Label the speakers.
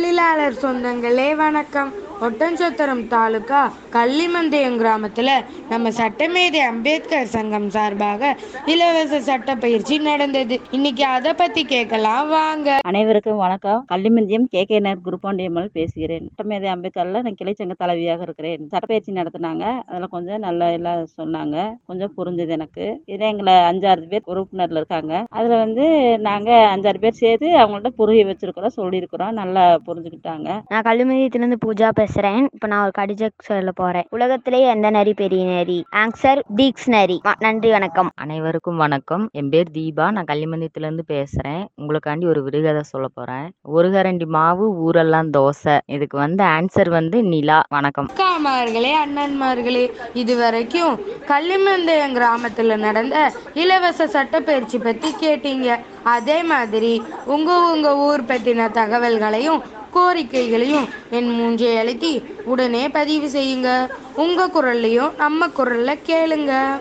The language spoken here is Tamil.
Speaker 1: தொழிலாளர் சொந்தங்களே வணக்கம் ஒட்டன்சத்திரம் தாலுகா கள்ளிமந்தயம் கிராமத்துல நம்ம சட்டமேதை அம்பேத்கர் சங்கம் சார்பாக இலவச சட்ட பயிற்சி நடந்தது இன்னைக்கு அதை பத்தி கேட்கலாம் வாங்க
Speaker 2: அனைவருக்கும் வணக்கம் கள்ளிமந்தியம் கே கே நகர் குருபாண்டியம்மல் பேசுகிறேன் சட்டமேதை அம்பேத்கர்ல நான் கிளை சங்க தலைவியாக இருக்கிறேன் சட்டப்பயிற்சி நடத்தினாங்க அதில் கொஞ்சம் நல்லா எல்லாம் சொன்னாங்க கொஞ்சம் புரிஞ்சது எனக்கு இதில் எங்களை அஞ்சாறு பேர் உறுப்பினர்ல இருக்காங்க அதில் வந்து நாங்கள் அஞ்சாறு பேர் சேர்த்து அவங்கள்ட்ட புரிய வச்சிருக்கிறோம் சொல்லியிருக்கிறோம் நல்லா புரிஞ்சுக்கிட்டாங்க
Speaker 3: நான் கல்லுமதியத்திலிருந்து பூஜா பேசுறேன் இப்போ நான் ஒரு கடிஜக் சொல்ல போறேன் உலகத்திலேயே எந்த நரி பெரிய நரி ஆன்சர் டிக்ஷனரி நன்றி வணக்கம்
Speaker 4: அனைவருக்கும் வணக்கம் என் பேர் தீபா நான் கள்ளிமந்தியத்துலேருந்து பேசுகிறேன் உங்களுக்காண்டி ஒரு விடுகதை சொல்ல போகிறேன் ஒரு கரண்டி மாவு ஊரெல்லாம் தோசை இதுக்கு வந்து ஆன்சர் வந்து நிலா வணக்கம்
Speaker 1: அக்காமார்களே அண்ணன்மார்களே இதுவரைக்கும் கள்ளிமந்தயம் கிராமத்துல நடந்த இலவச சட்ட பயிற்சி பத்தி கேட்டீங்க அதே மாதிரி உங்க உங்க ஊர் பத்தின தகவல்களையும் கோரிக்கைகளையும் என் மூஞ்சை அழுத்தி உடனே பதிவு செய்யுங்க உங்க குரல்லையும் நம்ம குரல்ல கேளுங்க